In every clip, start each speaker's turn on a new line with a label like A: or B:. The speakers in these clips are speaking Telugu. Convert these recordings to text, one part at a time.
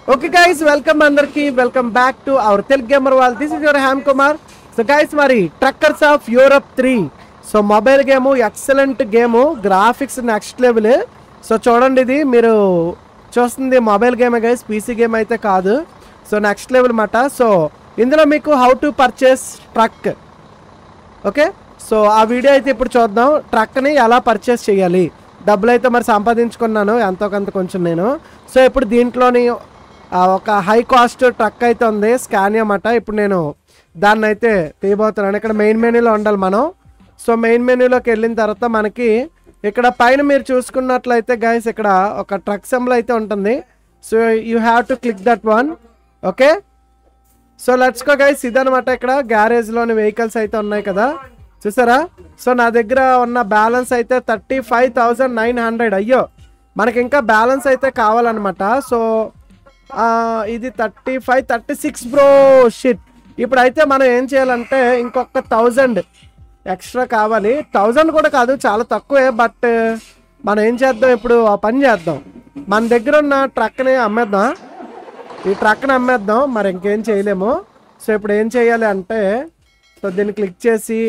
A: ఓకే గైస్ వెల్కమ్ అందరికి welcome back to our Telugu gamer wall this is your Shyam Kumar so guys మరి truckers of Europe three so mobile game excellent game graphics next level so చూడండి ఇది మీరు చూస్తుంది మొబైల్ గేమే గైస్ పీసీ గేమ్ అయితే కాదు సో నెక్స్ట్ లెవెల్ మాట సో ఇందులో మీకు how to purchase truck okay so ఆ వీడియో అయితే ఇప్పుడు చూద్దాం ట్రక్ని ఎలా పర్చేస్ చేయాలి డబ్బులు అయితే మరి సంపాదించుకున్నాను ఎంతో కొంత కొంచెం నేను సో ఇప్పుడు దీంట్లోని ఆ, ఒక హై కాస్ట్ ట్రక్ అయితే ఉంది స్కానియా అన్నమాట ఇప్పుడు నేను దాన్ని అయితే తీయబోతున్నాను ఇక్కడ మెయిన్ మెనూలో ఉండాలి మనం సో మెయిన్ మెనూలోకి వెళ్ళిన తర్వాత మనకి ఇక్కడ పైన మీరు చూసుకున్నట్లయితే గైస్ ఇక్కడ ఒక ట్రక్ సింబల్ అయితే ఉంటుంది so you have to click that one okay so let's go guys ఇదనమాట ఇక్కడ గ్యారేజ్ లోని వెహికల్స్ అయితే ఉన్నాయి కదా చూసారా సో నా దగ్గర ఉన్న బ్యాలెన్స్ అయితే thirty five thousand nine hundred అయ్యో మనకి ఇంకా బ్యాలెన్స్ అయితే కావాలన్నమాట సో ఆ, ఇది thirty five thirty six bro shit ఇప్పుడు అయితే మనం ఏం చేయాలంటే ఇంకొక థౌజండ్ ఎక్స్ట్రా కావాలి థౌజండ్ కూడా కాదు చాలా తక్కువే బట్ మనం ఏం చేద్దాం ఇప్పుడు ఆ పని చేద్దాం మన దగ్గర ఉన్న ట్రక్ని అమ్మేద్దాం ఈ ట్రక్ని అమ్మేద్దాం మరి ఇంకేం చేయలేము సో ఇప్పుడు ఏం చేయాలి అంటే సో దీన్ని క్లిక్ చేసి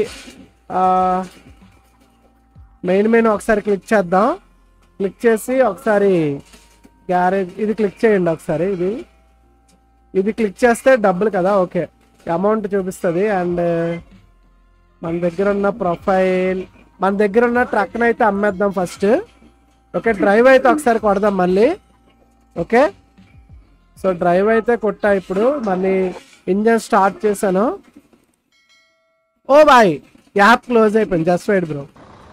A: మెయిన్ మెయిన్ ఒకసారి క్లిక్ చేద్దాం క్లిక్ చేసి ఒకసారి గ్యారేజ్ ఇది క్లిక్ చేయండి ఒకసారి ఇది ఇది క్లిక్ చేస్తే డబ్బులు కదా ఓకే అమౌంట్ చూపిస్తుంది అండ్ మన దగ్గర ఉన్న ప్రొఫైల్ మన దగ్గర ఉన్న ట్రక్ని అయితే అమ్మేద్దాం ఫస్ట్ ఓకే డ్రైవ్ అయితే ఒకసారి కొడదాం మళ్ళీ ఓకే సో డ్రైవ్ అయితే కొట్టా ఇప్పుడు మళ్ళీ ఇంజన్ స్టార్ట్ చేశాను ఓ బాయ్ యాప్ క్లోజ్ అయిపోయింది just wait bro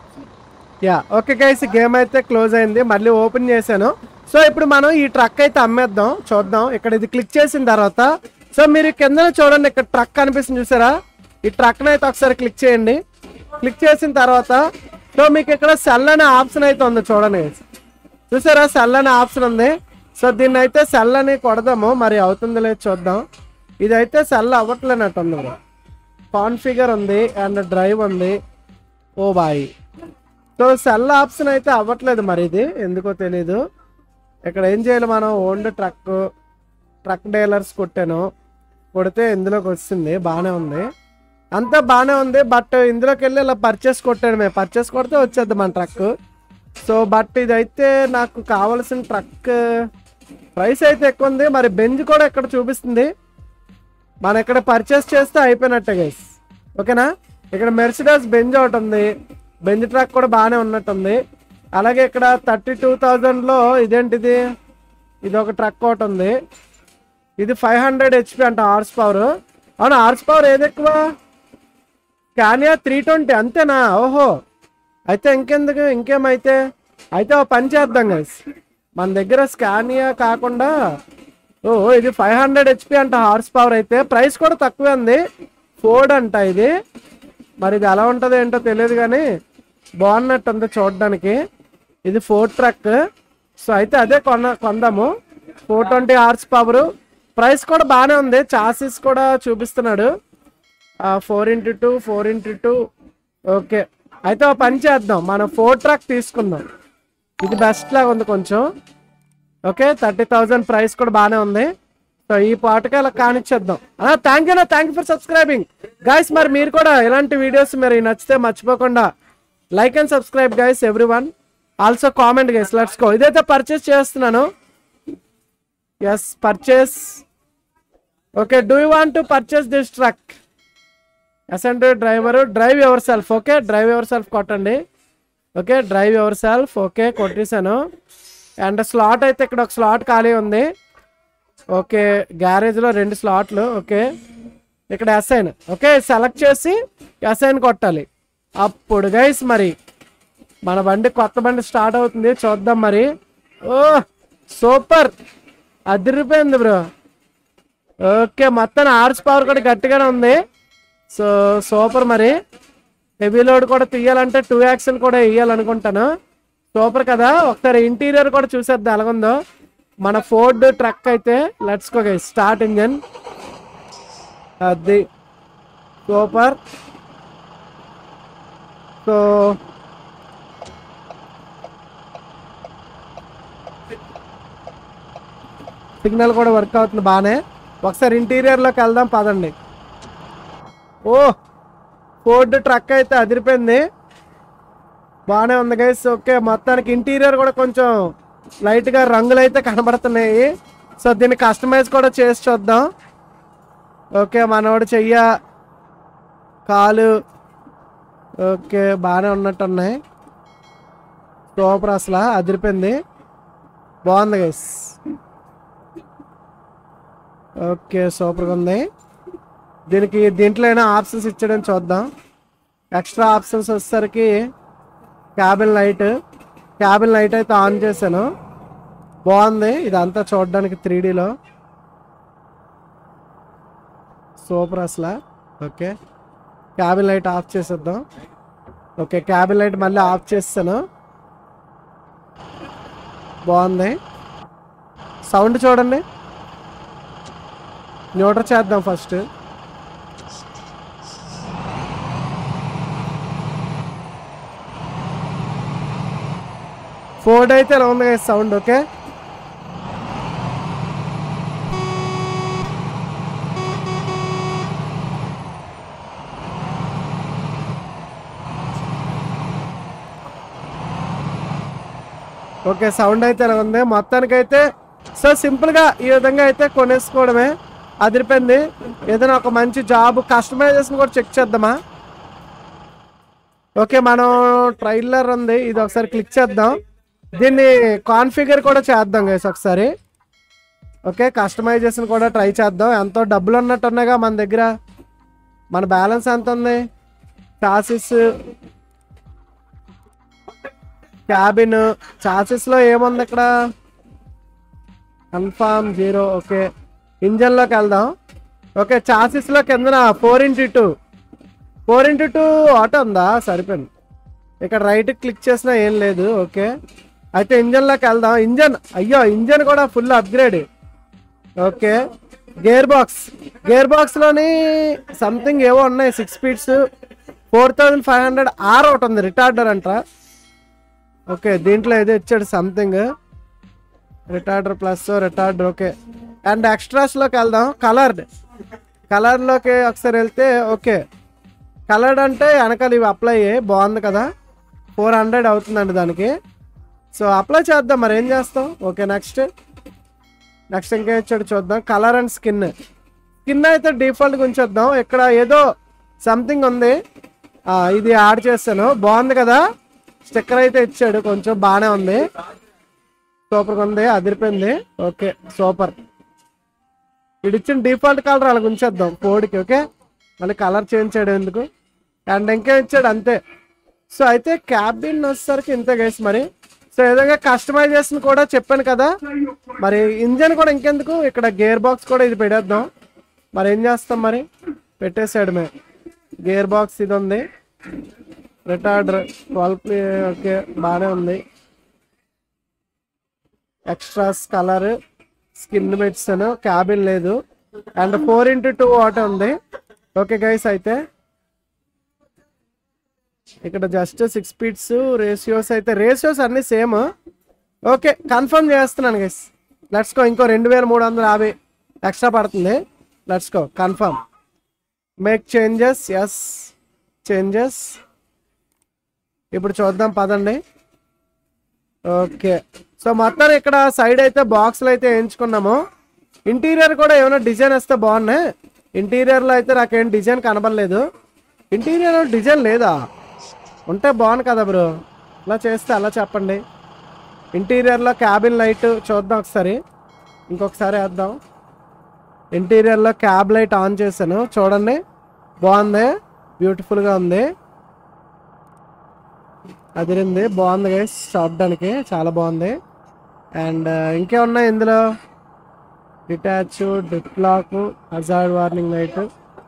A: ya okay guys game అయితే క్లోజ్ అయింది మళ్ళీ ఓపెన్ చేశాను సో ఇప్పుడు మనం ఈ ట్రక్ అయితే అమ్మేద్దాం చూద్దాం ఇక్కడ ఇది క్లిక్ చేసిన తర్వాత సో మీరు కింద చూడండి ఇక్కడ ట్రక్ కనిపిస్తుంది చూసారా ఈ ట్రక్ని అయితే ఒకసారి క్లిక్ చేయండి క్లిక్ చేసిన తర్వాత సో మీకు ఇక్కడ సెల్ అనే ఆప్షన్ అయితే ఉంది చూడండి guys. చూసారా సెల్ అనే ఆప్షన్ ఉంది సో దీన్ని అయితే సెల్ అని కొడదాము మరి అవుతుందో లేదో చూద్దాం ఇదైతే సెల్ అవ్వట్లేనట్టు ఉంది బ్రో కాన్ఫిగర్ ఉంది అండ్ డ్రైవ్ ఉంది oh boy so sell option అయితే అవ్వట్లేదు మరి ఇది ఎందుకో తెలీదు ఇక్కడ ఏం చేయాలి మనం ఓల్డ్ ట్రక్ ట్రక్ డీలర్స్ కొట్టాను కొడితే ఇందులోకి వస్తుంది బాగానే ఉంది అంతా బాగానే ఉంది బట్ ఇందులోకి వెళ్ళి ఇలా పర్చేస్ కొట్టాను మేము పర్చేస్ కొడితే వచ్చేద్ది మన ట్రక్ సో బట్ ఇదైతే నాకు కావాల్సిన ట్రక్ ప్రైస్ అయితే ఎక్కువ ఉంది మరి బెంజ్ కూడా ఇక్కడ చూపిస్తుంది మనం ఇక్కడ పర్చేస్ చేస్తే అయిపోయినట్టే గైస్ ఓకేనా ఇక్కడ మెర్సిడస్ బెంజ్ ఒకటి ఉంది బెంజ్ ట్రక్ కూడా బాగానే ఉన్నట్టుంది అలాగే ఇక్కడ థర్టీ టూ థౌజండ్లో ఇదేంటిది ఇది ఒక ట్రక్ ఒకటి ఉంది ఇది ఫైవ్ హండ్రెడ్ హెచ్పి అంట హార్స్ పవర్ అవును హార్స్ పవర్ ఏది ఎక్కువ క్యానియా త్రీ ట్వంటీ అంతేనా ఓహో అయితే ఇంకెందుకు ఇంకేమైతే అయితే ఓ పని చేద్దాం గైస్ మన దగ్గర స్కానియా కాకుండా ఓ ఇది ఫైవ్ హండ్రెడ్ హెచ్పి అంట హార్స్ పవర్ అయితే ప్రైస్ కూడా తక్కువే ఉంది ఫోర్డ్ అంట ఇది మరి ఇది ఎలా ఉంటుందో ఏంటో తెలియదు కానీ బాగున్నట్టు ఉంది చూడడానికి ఇది ఫోర్ ట్రక్ సో అయితే అదే కొన కొందాము four twenty horse power price కూడా బాగానే ఉంది చాసిస్ కూడా చూపిస్తున్నాడు four into two four into two okay అయితే ఒక పని చేద్దాం మనం ఫోర్ ట్రక్ తీసుకుందాం ఇది బెస్ట్ లాగా ఉంది కొంచెం ఓకే థర్టీ థౌజండ్ ప్రైస్ కూడా బాగానే ఉంది సో ఈ పాటకి అలా కానిచ్చేద్దాం thank you thank you for subscribing guys మరి మీరు కూడా ఇలాంటి వీడియోస్ మరి నచ్చితే మర్చిపోకుండా like and subscribe guys every one also comment guys let's go ఇదైతే పర్చేస్ చేస్తున్నాను yes purchase okay do you want to purchase this truck అసెంట్ driver drive yourself okay drive yourself కొట్టండి okay drive yourself okay కొట్టేశాను అండ్ స్లాట్ అయితే ఇక్కడ ఒక స్లాట్ ఖాళీ ఉంది ఓకే గ్యారేజ్లో రెండు స్లాట్లు ఓకే ఇక్కడ ఎస్ఐన్ ఓకే సెలెక్ట్ చేసి ఎస్ఐన్ కొట్టాలి అప్పుడు గైస్ మరి మన బండి కొత్త బండి స్టార్ట్ అవుతుంది చూద్దాం మరి ఓ సూపర్ అదిరిపోయింది బ్రో ఓకే మొత్తం ఆర్స్ పవర్ కూడా గట్టిగానే ఉంది సో సూపర్ మరి హెవీ లోడ్ కూడా తీయాలంటే టూ యాక్సిల్ కూడా వేయాలనుకుంటాను సూపర్ కదా ఒకసారి ఇంటీరియర్ కూడా చూసేద్దాం ఎలాగుందో మన ఫోర్డ్ ట్రక్ అయితే let's go guys start engine అది సూపర్ సో సిగ్నల్ కూడా వర్క్ అవుతుంది బాగానే ఒకసారి ఇంటీరియర్లోకి వెళ్దాం పదండి ఓ ఫోర్డ్ ట్రక్ అయితే అదిరిపోయింది బాగానే ఉంది గైస్ ఓకే మొత్తానికి ఇంటీరియర్ కూడా కొంచెం లైట్గా రంగులు అయితే కనబడుతున్నాయి సో దీన్ని కస్టమైజ్ కూడా చేసి చూద్దాం ఓకే మనోడు చెయ్య కాలు ఓకే బాగానే ఉన్నట్టున్నాయి సూపర్ అసలు అదిరిపోయింది బాగుంది గైస్ ఓకే సూపర్గా ఉంది దీనికి దీంట్లో అయినా ఆప్షన్స్ ఇచ్చాడని చూద్దాం ఎక్స్ట్రా ఆప్షన్స్ వచ్చేసరికి క్యాబిన్ లైట్ క్యాబిన్ లైట్ అయితే ఆన్ చేశాను బాగుంది ఇదంతా చూడడానికి త్రీ డీలో సూపర్ అసలు ఓకే క్యాబిన్ లైట్ ఆఫ్ చేసేద్దాం ఓకే క్యాబిన్ లైట్ మళ్ళీ ఆఫ్ చేస్తాను బాగుంది సౌండ్ చూడండి న్యూటర్ చేద్దాం ఫస్ట్ ఫోర్డ్ అయితే ఇలా ఉంది కదా సౌండ్ ఓకే ఓకే సౌండ్ అయితే ఇలా ఉంది మొత్తానికైతే సో సింపుల్గా ఈ విధంగా అయితే కొనేసుకోవడమే అదిరిపోయింది ఏదైనా ఒక మంచి జాబ్ కస్టమైజేషన్ కూడా చెక్ చేద్దామా ఓకే మనం ట్రైలర్ ఉంది ఇది ఒకసారి క్లిక్ చేద్దాం దీన్ని కాన్ఫిగర్ కూడా చేద్దాం గైస్ ఒకసారి ఓకే కస్టమైజేషన్ కూడా ట్రై చేద్దాం ఎంతో డబ్బులు ఉన్నట్టు ఉన్నాయిగా మన దగ్గర మన బ్యాలెన్స్ ఎంత ఉంది చాసిస్ క్యాబిన్ చాసిస్లో ఏముంది ఇక్కడ కన్ఫామ్ జీరో ఓకే ఇంజన్లోకి వెళ్దాం ఓకే చాసిస్లో కిందన four into two four into two auto ఉందా సరిపోయింది ఇక్కడ రైట్ క్లిక్ చేసినా ఏం లేదు ఓకే అయితే ఇంజన్లోకి వెళ్దాం ఇంజన్ అయ్యో ఇంజన్ కూడా full upgrade okay gear box gear బాక్స్లోని సంథింగ్ ఏవో ఉన్నాయి six speeds four thousand five hundred ఆర్ ఒకటి ఉంది రిటార్డర్ అంట ఓకే దీంట్లో ఏదో ఇచ్చాడు something retarder plus retarder okay and ఎక్స్ట్రాస్లోకి వెళ్దాం కలర్డ్ కలర్లోకి ఒకసారి వెళ్తే ఓకే కలర్డ్ అంటే వెనకాల ఇవి అప్లై అయ్యాయి బాగుంది కదా ఫోర్ హండ్రెడ్ అవుతుందండి దానికి సో అప్లై చేద్దాం మరి ఏం చేస్తాం ఓకే నెక్స్ట్ నెక్స్ట్ ఇంకేం ఇచ్చాడు చూద్దాం కలర్ అండ్ స్కిన్ స్కిన్ అయితే డిఫాల్ట్గా ఉంచేద్దాం ఇక్కడ ఏదో సంథింగ్ ఉంది ఆ, ఇది యాడ్ చేస్తాను బాగుంది కదా స్టిక్కర్ అయితే ఇచ్చాడు కొంచెం బాగానే ఉంది సూపర్గా ఉంది అదిరిపోయింది ఓకే సూపర్ ఇది ఇచ్చిన డిఫాల్ట్ కలర్ అలా ఉంచేద్దాం కోడికి ఓకే మళ్ళీ కలర్ చేంజ్ చేయడం ఎందుకు అండ్ ఇంకేం ఇచ్చాడు అంతే సో అయితే క్యాబిన్ వచ్చేసరికి ఇంతే గైస్ మరి సో ఈ విధంగా కస్టమైజేషన్ కూడా చెప్పాను కదా మరి ఇంజన్ కూడా ఇంకెందుకు ఇక్కడ గేర్ బాక్స్ కూడా ఇది పెట్టేద్దాం మరి ఏం చేస్తాం మరి పెట్టేసాడమే గేర్ బాక్స్ ఇది ఉంది రిటార్డర్ ట్వెల్వ్ ఓకే బాగానే ఉంది extras colour skin medicine cabin లేదు and four into two what ఉంది ఓకే గైస్ అయితే ఇక్కడ జస్ట్ సిక్స్ స్పీడ్స్ రేషియోస్ అయితే రేషియోస్ అన్ని సేమ్ ఓకే కన్ఫర్మ్ చేస్తున్నాను గైస్ లెట్స్ గో ఇంకో రెండు వేల మూడు వందల యాభై ఎక్స్ట్రా పడుతుంది let's go confirm make changes yes changes ఇప్పుడు చూద్దాం పదండి ఓకే సో మొత్తం ఇక్కడ సైడ్ అయితే బాక్స్లు అయితే వేయించుకున్నాము ఇంటీరియర్ కూడా ఏమైనా డిజైన్ వస్తే బాగున్నాయి ఇంటీరియర్లో అయితే నాకేం డిజైన్ కనబడలేదు ఇంటీరియర్ డిజైన్ లేదా ఉంటే బాగుంది కదా బ్రో ఇలా చేస్తే అలా చెప్పండి ఇంటీరియర్లో క్యాబిన్ లైట్ చూద్దాం ఒకసారి ఇంకొకసారి వేద్దాం ఇంటీరియర్లో క్యాబ్ లైట్ ఆన్ చేశాను చూడండి బాగుంది బ్యూటిఫుల్గా ఉంది అదిరింది బాగుంది గైస్ చూడడానికి చాలా బాగుంది అండ్ ఇంకేమున్నాయి ఇందులో detach dip lock hazard warning light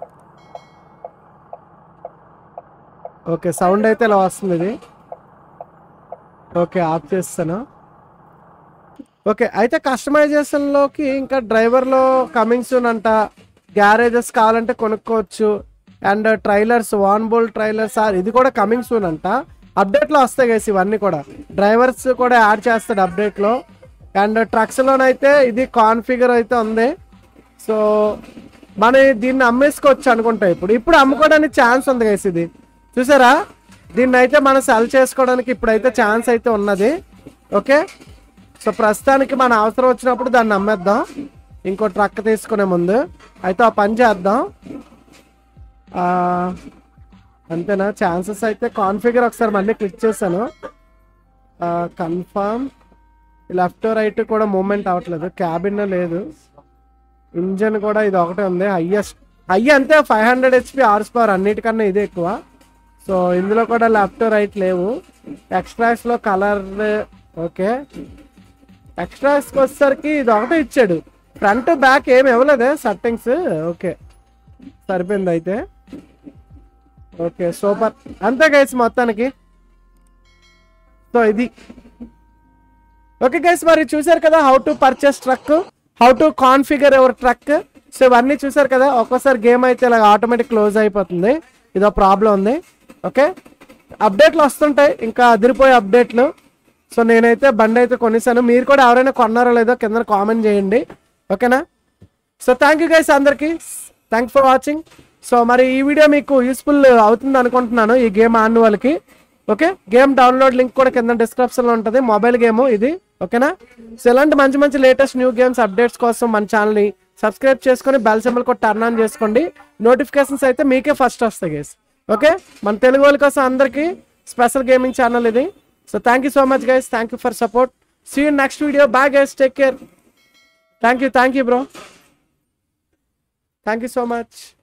A: okay sound అయితే ఇలా వస్తుంది ఇది ఓకే ఆఫ్ చేస్తాను ఓకే అయితే కస్టమైజేషన్లోకి ఇంకా డ్రైవర్లో కమింగ్ సూన్ అంట గ్యారేజెస్ కావాలంటే కొనుక్కోవచ్చు and trailers van bowl trailers are ఇది కూడా కమింగ్ సూన్ అంట అప్డేట్లో వస్తాయి గైస్ ఇవన్నీ కూడా డ్రైవర్స్ కూడా యాడ్ చేస్తాడు అప్డేట్లో అండ్ ట్రక్స్లోనైతే ఇది కాన్ఫిగర్ అయితే ఉంది సో మనం దీన్ని అమ్మేసుకోవచ్చు అనుకుంటా ఇప్పుడు ఇప్పుడు అమ్ముకోవడానికి ఛాన్స్ ఉంది గైస్ ఇది చూసారా దీన్ని అయితే మనం సెల్ చేసుకోవడానికి ఇప్పుడైతే ఛాన్స్ అయితే ఉన్నది ఓకే సో ప్రస్తుతానికి మన అవసరం వచ్చినప్పుడు దాన్ని అమ్మేద్దాం ఇంకో ట్రక్ తీసుకునే ముందు అయితే ఆ పని చేద్దాం ఆ, అంతేనా ఛాన్సెస్ అయితే కాన్ఫిగర్ ఒకసారి మళ్ళీ క్లిక్ చేశాను కన్ఫర్మ్ లెఫ్ట్ రైట్ కూడా మూమెంట్ అవ్వట్లేదు క్యాబిన్ లేదు ఇంజన్ కూడా ఇది ఒకటే ఉంది హయ్యెస్ట్ హై అంతే five hundred HP horse power అన్నిటికన్నా ఇదే ఎక్కువ సో ఇందులో కూడా లెఫ్ట్ రైట్ లేవు ఎక్స్ట్రాస్లో కలర్ ఓకే ఎక్స్ట్రాస్కి వచ్చేసరికి ఇది ఒకటే ఇచ్చాడు ఫ్రంట్ బ్యాక్ ఏమి ఇవ్వలేదే సెట్టింగ్స్ ఓకే సరిపోయింది అయితే ఓకే సూపర్ అంతే గైస్ మొత్తానికి సో ఇది ఓకే గైస్ మరి చూసారు కదా how to purchase truck how to configure your truck so ఇవన్నీ చూసారు కదా ఒక్కోసారి గేమ్ అయితే ఇలా ఆటోమేటిక్ క్లోజ్ అయిపోతుంది ఇదో ప్రాబ్లం ఉంది ఓకే అప్డేట్లు వస్తుంటాయి ఇంకా అదిరిపోయే అప్డేట్లు సో నేనైతే బండి అయితే కొనేసాను మీరు కూడా ఎవరైనా కొన్నారో లేదో కింద కామెంట్ చేయండి ఓకేనా సో థ్యాంక్ యూ గైస్ అందరికి థ్యాంక్ ఫర్ వాచింగ్ సో మరి ఈ వీడియో మీకు యూస్ఫుల్ అవుతుంది అనుకుంటున్నాను ఈ గేమ్ ఆడిన వాళ్ళకి ఓకే గేమ్ డౌన్లోడ్ లింక్ కూడా కింద డిస్క్రిప్షన్లో ఉంటుంది మొబైల్ గేమ్ ఇది ఓకేనా సో ఇలాంటి మంచి మంచి లేటెస్ట్ న్యూ గేమ్స్ అప్డేట్స్ కోసం మన ఛానల్ని సబ్స్క్రైబ్ చేసుకొని బెల్ సింబల్ కూడా టర్న్ ఆన్ చేసుకోండి నోటిఫికేషన్స్ అయితే మీకే ఫస్ట్ వస్తాయి గైస్ ఓకే మన తెలుగు వాళ్ళ కోసం అందరికీ స్పెషల్ గేమింగ్ ఛానల్ ఇది so thank you so much guys thank you for support see you next video bye guys take care thank you thank you bro thank you so much